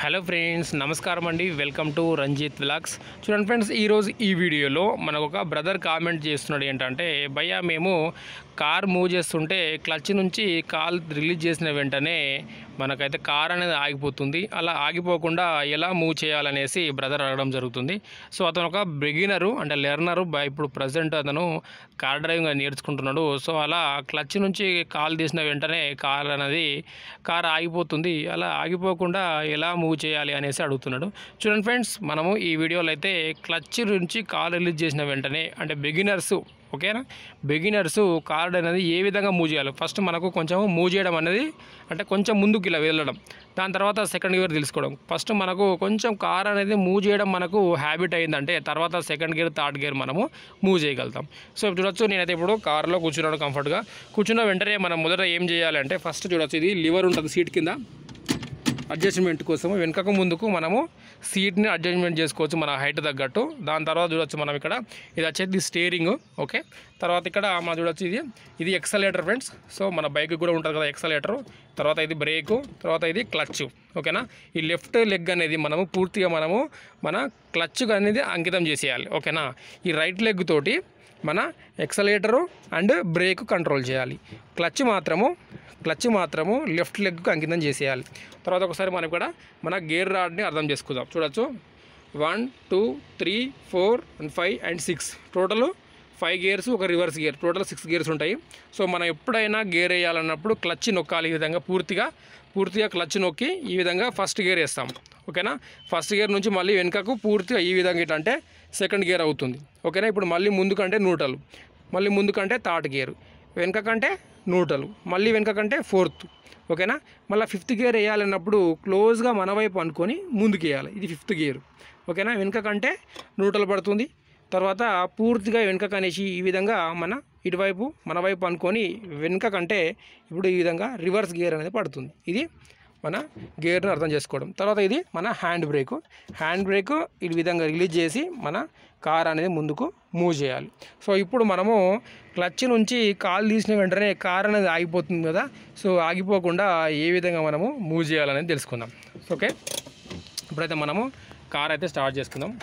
hello friends నమస్కారం అండి welcome to Ranjith vlogs చూడండి ఫ్రెండ్స్ ఈరోజు ఈ వీడియోలో మనకు ఒక బ్రదర్ కామెంట్ చేస్తున్నాడు ఏంటంటే భయ్యా మేము కార్ మూవ్ చేస్తుంటే క్లచ్ నుంచి కాల్ రిలీజ్ చేసిన వెంటనే మనకైతే కార్ అనేది ఆగిపోతుంది అలా ఆగిపోకుండా ఎలా మూవ్ చేయాలనేసి బ్రదర్ అడగడం జరుగుతుంది సో అతను ఒక బిగినరు అంటే లెర్నరు ఇప్పుడు ప్రజెంట్ అతను కార్ డ్రైవింగ్ అనేది నేర్చుకుంటున్నాడు సో అలా క్లచ్ నుంచి కాల్ తీసిన వెంటనే కార్ అనేది కార్ ఆగిపోతుంది అలా ఆగిపోకుండా ఎలా మూవ్ చేయాలి అనేసి అడుగుతున్నాడు చూడండి ఫ్రెండ్స్ మనము ఈ వీడియోలో అయితే క్లచ్ నుంచి కాల్ రిలీజ్ చేసిన వెంటనే అంటే బిగినర్స్ ఓకేనా బిగినర్స్ కార్డ్ అనేది ఏ విధంగా మూవ్ చేయాలి ఫస్ట్ మనకు కొంచెం మూవ్ చేయడం అనేది అంటే కొంచెం ముందుకు ఇలా వెళ్ళడం దాని తర్వాత సెకండ్ గేర్ తెలుసుకోవడం ఫస్ట్ మనకు కొంచెం కార్ అనేది మూవ్ చేయడం మనకు హ్యాబిట్ అయిందంటే తర్వాత సెకండ్ గేర్ థర్డ్ గేర్ మనము మూవ్ చేయగలుగుతాం సో ఇప్పుడు చూడొచ్చు నేనైతే ఇప్పుడు కార్లో కూర్చున్నాను కంఫర్ట్గా కూర్చున్న వెంటనే మనం మొదట ఏం చేయాలంటే ఫస్ట్ చూడొచ్చు ఇది లివర్ ఉంటుంది సీట్ కింద అడ్జస్ట్మెంట్ కోసం వెనుకకు ముందుకు మనము సీట్ని అడ్జస్ట్మెంట్ చేసుకోవచ్చు మన హైట్ తగ్గట్టు దాని తర్వాత చూడొచ్చు మనం ఇక్కడ ఇది వచ్చేది స్టీరింగ్ ఓకే తర్వాత ఇక్కడ మనం చూడొచ్చు ఇది ఇది ఎక్సలేటర్ ఫ్రెండ్స్ సో మన బైక్ కూడా ఉంటుంది కదా ఎక్సలేటర్ తర్వాత ఇది బ్రేకు తర్వాత ఇది క్లచ్ ఓకేనా ఈ లెఫ్ట్ లెగ్ అనేది మనము పూర్తిగా మనము మన క్లచ్ అనేది అంకితం చేసేయాలి ఓకేనా ఈ రైట్ లెగ్ తోటి మన ఎక్సలేటరు అండ్ బ్రేక్ కంట్రోల్ చేయాలి క్లచ్ మాత్రము క్లచ్ మాత్రము లెఫ్ట్ లెగ్కు అంకితం చేసేయాలి తర్వాత ఒకసారి మనం ఇక్కడ మన గేర్ రాడ్ని అర్థం చేసుకుందాం చూడొచ్చు one two three four and five and six total five gears ఒక reverse gear total six gears ఉంటాయి సో మనం ఎప్పుడైనా గేర్ వేయాలన్నప్పుడు క్లచ్ నొక్కాలి ఈ విధంగా పూర్తిగా పూర్తిగా క్లచ్ నొక్కి ఈ విధంగా ఫస్ట్ గేర్ వేస్తాం ఓకేనా ఫస్ట్ గేర్ నుంచి మళ్ళీ వెనుకకు పూర్తిగా ఈ విధంగా ఇట్లా అంటే సెకండ్ గేర్ అవుతుంది ఓకేనా ఇప్పుడు మళ్ళీ ముందుకంటే నూటలు మళ్ళీ ముందుకంటే థర్డ్ గేర్ వెనుక కంటే నూటలు మళ్ళీ వెనుక కంటే ఫోర్త్ ఓకేనా మళ్ళీ ఫిఫ్త్ గేర్ వేయాలన్నప్పుడు క్లోజ్గా మన వైపు అనుకొని ముందుకు వేయాలి ఇది ఫిఫ్త్ గేర్ ఓకేనా వెనుక కంటే నూటలు పడుతుంది తర్వాత పూర్తిగా వెనుక కనేసి ఈ విధంగా మన ఇటువైపు మన వైపు అనుకొని వెనుక కంటే ఇప్పుడు ఈ విధంగా రివర్స్ గేర్ అనేది పడుతుంది ఇది మన గేర్ను అర్థం చేసుకోవడం తర్వాత ఇది మన హ్యాండ్ బ్రేక్ హ్యాండ్ బ్రేక్ ఈ విధంగా రిలీజ్ చేసి మన కార్ అనేది ముందుకు మూవ్ చేయాలి సో ఇప్పుడు మనము క్లచ్ నుంచి కాలు తీసిన వెంటనే కార్ అనేది ఆగిపోతుంది కదా సో ఆగిపోకుండా ఏ విధంగా మనము మూవ్ చేయాలనేది తెలుసుకుందాం ఓకే ఇప్పుడైతే మనము కార్ అయితే స్టార్ట్ చేసుకుందాం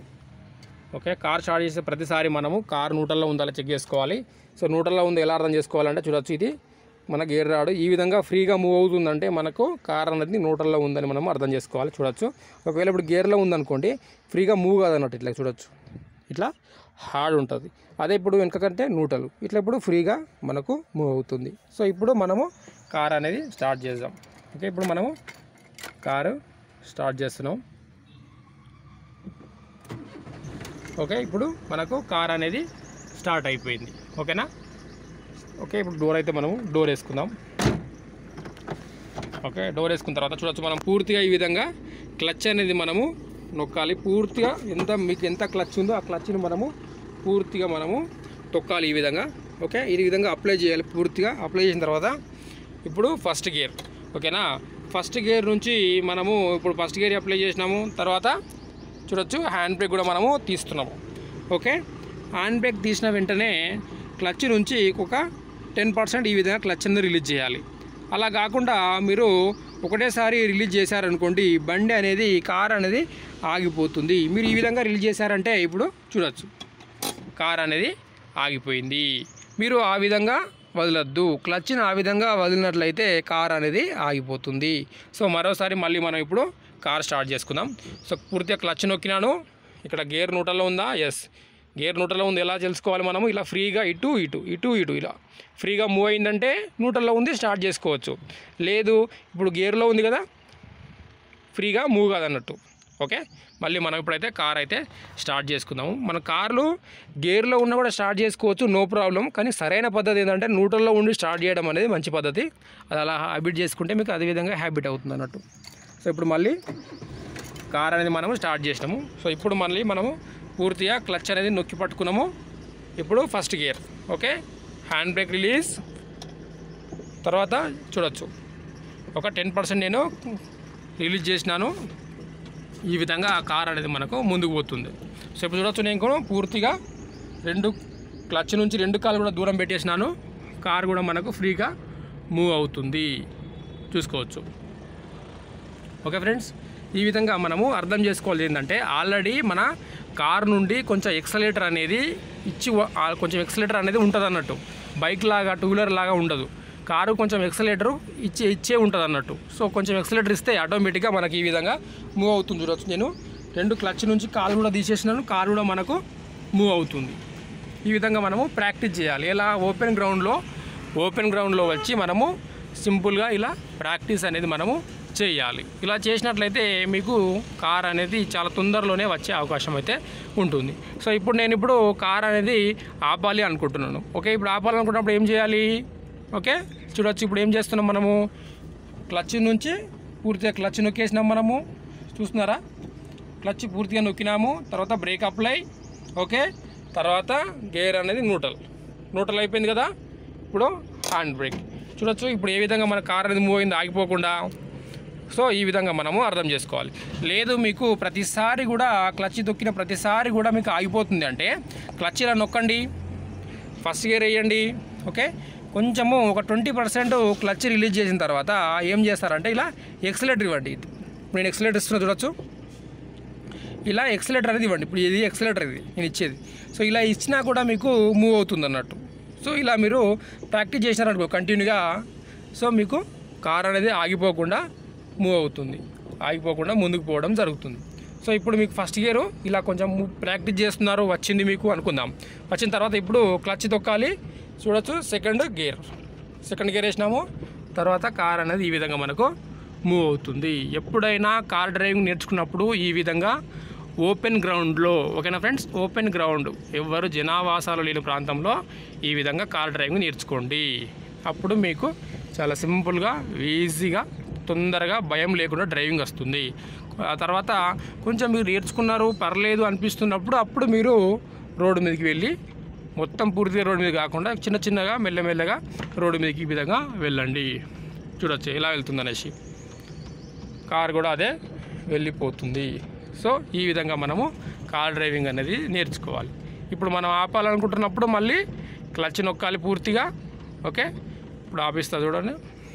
ఓకే కార్ స్టార్ట్ చేసే ప్రతిసారి మనము కార్ నూటల్లో ఉందా చెక్ చేసుకోవాలి సో నూటల్లో ఉంది ఎలా అర్థం చేసుకోవాలంటే చూడొచ్చు ఇది మన గేర్ రాడు ఈ విధంగా ఫ్రీగా మూవ్ అవుతుందంటే మనకు కార్ అనేది నూటల్లో ఉందని మనం అర్థం చేసుకోవాలి చూడొచ్చు ఒకవేళ ఇప్పుడు గేర్లో ఉందనుకోండి ఫ్రీగా మూవ్ కాదన్నట్టు ఇట్లా చూడొచ్చు ఇట్లా హార్డ్ ఉంటుంది అదే ఇప్పుడు వెనకకంటే నూటలు ఇట్లా ఇప్పుడు ఫ్రీగా మనకు మూవ్ అవుతుంది సో ఇప్పుడు మనము కార్ అనేది స్టార్ట్ చేద్దాం ఓకే ఇప్పుడు మనము కారు స్టార్ట్ చేస్తున్నాం ఓకే ఇప్పుడు మనకు కార్ అనేది స్టార్ట్ అయిపోయింది ఓకేనా ఓకే ఇప్పుడు డోర్ అయితే మనము డోర్ వేసుకుందాం ఓకే డోర్ వేసుకున్న తర్వాత చూడొచ్చు మనం పూర్తిగా ఈ విధంగా క్లచ్ అనేది మనము నొక్కాలి పూర్తిగా ఎంత మీకు ఎంత క్లచ్ ఉందో ఆ క్లచ్ని మనము పూర్తిగా మనము తొక్కాలి ఈ విధంగా ఓకే ఈ విధంగా అప్లై చేయాలి పూర్తిగా అప్లై చేసిన తర్వాత ఇప్పుడు ఫస్ట్ గేర్ ఓకేనా ఫస్ట్ గేర్ నుంచి మనము ఇప్పుడు ఫస్ట్ గేర్ అప్లై చేసినాము తర్వాత చూడొచ్చు హ్యాండ్ బ్రేక్ కూడా మనము తీస్తున్నాము ఓకే హ్యాండ్ బ్రేక్ తీసిన వెంటనే క్లచ్ నుంచి ఒక టెన్ పర్సెంట్ ఈ విధంగా క్లచ్ అనేది రిలీజ్ చేయాలి అలా కాకుండా మీరు ఒకటేసారి రిలీజ్ చేశారనుకోండి బండి అనేది కార్ అనేది ఆగిపోతుంది మీరు ఈ విధంగా రిలీజ్ చేశారంటే ఇప్పుడు చూడొచ్చు కార్ అనేది ఆగిపోయింది మీరు ఆ విధంగా వదలొద్దు క్లచ్ని ఆ విధంగా వదిలినట్లయితే కార్ అనేది ఆగిపోతుంది సో మరోసారి మళ్ళీ మనం ఇప్పుడు కార్ స్టార్ట్ చేసుకుందాం సో పూర్తిగా క్లచ్ నొక్కినాను ఇక్కడ గేర్ నూటలో ఉందా ఎస్ గేర్ నూటలో ఉంది ఎలా తెలుసుకోవాలి మనము ఇలా ఫ్రీగా ఇటు ఇటు ఇటు ఇటు ఇలా ఫ్రీగా మూవ్ అయిందంటే నూటల్లో ఉంది స్టార్ట్ చేసుకోవచ్చు లేదు ఇప్పుడు గేర్లో ఉంది కదా ఫ్రీగా మూవ్ కాదన్నట్టు ఓకే మళ్ళీ మనం ఇప్పుడైతే కార్ అయితే స్టార్ట్ చేసుకుందాము మన కార్లు గేర్లో ఉన్న కూడా స్టార్ట్ చేసుకోవచ్చు నో ప్రాబ్లం కానీ సరైన పద్ధతి ఏంటంటే నూటల్లో ఉండి స్టార్ట్ చేయడం అనేది మంచి పద్ధతి అది అలా హ్యాబిట్ చేసుకుంటే మీకు అదే విధంగా హ్యాబిట్ అవుతుంది అన్నట్టు సో ఇప్పుడు మళ్ళీ కార్ అనేది మనము స్టార్ట్ చేసినాము సో ఇప్పుడు మళ్ళీ మనము పూర్తిగా క్లచ్ అనేది నొక్కి పట్టుకున్నాము ఇప్పుడు first gear okay hand brake release తర్వాత చూడొచ్చు ఒక టెన్ పర్సెంట్ నేను రిలీజ్ చేసినాను ఈ విధంగా ఆ కార్ అనేది మనకు ముందుకు పోతుంది సో ఇప్పుడు చూడొచ్చు నేను కూడా పూర్తిగా రెండు క్లచ్ నుంచి రెండు కాలు కూడా దూరం పెట్టేసినాను కార్ కూడా మనకు ఫ్రీగా మూవ్ అవుతుంది చూసుకోవచ్చు ఓకే ఫ్రెండ్స్ ఈ విధంగా మనము అర్థం చేసుకోవాలి ఏంటంటే ఆల్రెడీ మన కార్ నుండి కొంచెం ఎక్సలేటర్ అనేది ఇచ్చి వ- ఆ కొంచెం ఎక్సలేటర్ అనేది ఉంటుంది అన్నట్టు బైక్ లాగా టూ వీలర్ లాగా ఉండదు కారు కొంచెం ఎక్సలేటర్ ఇచ్చే ఇచ్చే ఉంటుంది అన్నట్టు సో కొంచెం ఎక్సలేటర్ ఇస్తే ఆటోమేటిక్గా మనకి ఈ విధంగా మూవ్ అవుతుంది చూడొచ్చు నేను రెండు క్లచ్ నుంచి కాలు కూడా తీసేసినాను కారు కూడా మనకు మూవ్ అవుతుంది ఈ విధంగా మనము ప్రాక్టీస్ చేయాలి ఇలా ఓపెన్ గ్రౌండ్లో ఓపెన్ గ్రౌండ్లో వచ్చి మనము సింపుల్గా ఇలా ప్రాక్టీస్ అనేది మనము చేయాలి ఇలా చేసినట్లయితే మీకు కార్ అనేది చాలా తొందరలోనే వచ్చే అవకాశం అయితే ఉంటుంది సో ఇప్పుడు నేను ఇప్పుడు కార్ అనేది ఆపాలి అనుకుంటున్నాను ఓకే ఇప్పుడు ఆపాలనుకున్నప్పుడు ఏం చేయాలి ఓకే చూడొచ్చు ఇప్పుడు ఏం చేస్తున్నాం మనము క్లచ్ నుంచి పూర్తిగా క్లచ్ నొక్కేసినాం మనము చూస్తున్నారా క్లచ్ పూర్తిగా నొక్కినాము తర్వాత బ్రేక్ అప్లై ఓకే తర్వాత గేర్ అనేది న్యూట్రల్ న్యూట్రల్ అయిపోయింది కదా ఇప్పుడు హ్యాండ్ బ్రేక్ చూడొచ్చు ఇప్పుడు ఏ విధంగా మన కార్ అనేది మూవ్ అయింది ఆగిపోకుండా సో ఈ విధంగా మనము అర్థం చేసుకోవాలి లేదు మీకు ప్రతిసారి కూడా క్లచ్ తొక్కిన ప్రతిసారి కూడా మీకు ఆగిపోతుంది అంటే క్లచ్ ఇలా నొక్కండి ఫస్ట్ గేర్ వేయండి ఓకే కొంచెము ఒక ట్వంటీ పర్సెంట్ క్లచ్ రిలీజ్ చేసిన తర్వాత ఏం చేస్తారంటే ఇలా ఎక్సలేటర్ ఇవ్వండి ఇప్పుడు నేను ఎక్సలేటర్ ఇస్తున్నా చూడొచ్చు ఇలా ఎక్సలేటర్ అనేది ఇవ్వండి ఇప్పుడు ఇది ఎక్సలేటర్ ఇది నేను ఇచ్చేది సో ఇలా ఇచ్చినా కూడా మీకు మూవ్ అవుతుంది అన్నట్టు సో ఇలా మీరు ప్రాక్టీస్ చేసినారనుకో కంటిన్యూగా సో మీకు కార్ అనేది ఆగిపోకుండా మూవ్ అవుతుంది ఆగిపోకుండా ముందుకు పోవడం జరుగుతుంది సో ఇప్పుడు మీకు ఫస్ట్ గేరు ఇలా కొంచెం ప్రాక్టీస్ చేస్తున్నారు వచ్చింది మీకు అనుకుందాం వచ్చిన తర్వాత ఇప్పుడు క్లచ్ తొక్కాలి చూడొచ్చు సెకండ్ గేర్ సెకండ్ గేర్ వేసినాము తర్వాత కార్ అనేది ఈ విధంగా మనకు మూవ్ అవుతుంది ఎప్పుడైనా కార్ డ్రైవింగ్ నేర్చుకున్నప్పుడు ఈ విధంగా ఓపెన్ గ్రౌండ్లో ఓకేనా ఫ్రెండ్స్ ఓపెన్ గ్రౌండ్ ఎవరు జనావాసాలు లేని ప్రాంతంలో ఈ విధంగా కార్ డ్రైవింగ్ నేర్చుకోండి అప్పుడు మీకు చాలా సింపుల్గా ఈజీగా తొందరగా భయం లేకుండా డ్రైవింగ్ వస్తుంది ఆ తర్వాత కొంచెం మీరు నేర్చుకున్నారు పర్లేదు అనిపిస్తున్నప్పుడు అప్పుడు మీరు రోడ్డు మీదకి వెళ్ళి మొత్తం పూర్తిగా రోడ్డు మీద కాకుండా చిన్న చిన్నగా మెల్లమెల్లగా రోడ్డు మీదకి ఈ విధంగా వెళ్ళండి చూడొచ్చు ఎలా వెళ్తుంది అనేసి కార్ కూడా అదే వెళ్ళిపోతుంది సో ఈ విధంగా మనము కార్ డ్రైవింగ్ అనేది నేర్చుకోవాలి ఇప్పుడు మనం ఆపాలనుకుంటున్నప్పుడు మళ్ళీ క్లచ్ నొక్కాలి పూర్తిగా ఓకే ఇప్పుడు ఆపిస్తా చూడండి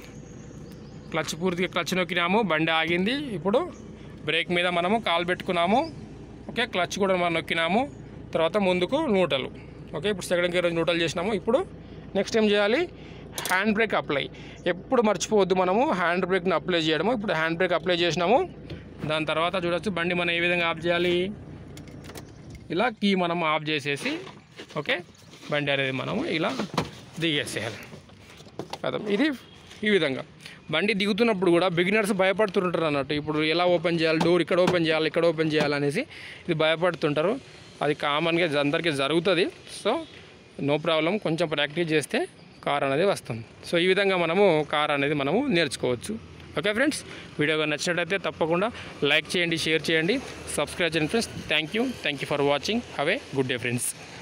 క్లచ్ పూర్తిగా క్లచ్ నొక్కినాము బండి ఆగింది ఇప్పుడు బ్రేక్ మీద మనము కాలు పెట్టుకున్నాము ఓకే క్లచ్ కూడా మనం నొక్కినాము తర్వాత ముందుకు నూటలు ఓకే ఇప్పుడు సెకండ్ గేర్ నూటలు చేసినాము ఇప్పుడు నెక్స్ట్ ఏం చేయాలి హ్యాండ్ బ్రేక్ అప్లై ఎప్పుడు మర్చిపోవద్దు మనము హ్యాండ్ బ్రేక్ని అప్లై చేయడము ఇప్పుడు హ్యాండ్ బ్రేక్ అప్లై చేసినాము దాని తర్వాత చూడొచ్చు బండి మనం ఏ విధంగా ఆఫ్ చేయాలి ఇలా కీ మనం ఆఫ్ చేసేసి ఓకే బండి అనేది మనము ఇలా దిగేసేయాలి కదా ఇది ఈ విధంగా బండి దిగుతున్నప్పుడు కూడా బిగినర్స్ భయపడుతుంటారు అన్నట్టు ఇప్పుడు ఎలా ఓపెన్ చేయాలి డోర్ ఇక్కడ ఓపెన్ చేయాలి ఇక్కడ ఓపెన్ చేయాలి అనేసి ఇది భయపడుతుంటారు అది కామన్గా అందరికీ జరుగుతుంది సో నో ప్రాబ్లం కొంచెం ప్రాక్టీస్ చేస్తే కార్ అనేది వస్తుంది సో ఈ విధంగా మనము కార్ అనేది మనము నేర్చుకోవచ్చు ఓకే ఫ్రెండ్స్ వీడియో కానీ నచ్చినట్లయితే తప్పకుండా లైక్ చేయండి షేర్ చేయండి సబ్స్క్రైబ్ చేయండి friends thank you thank you for watching have a good day friends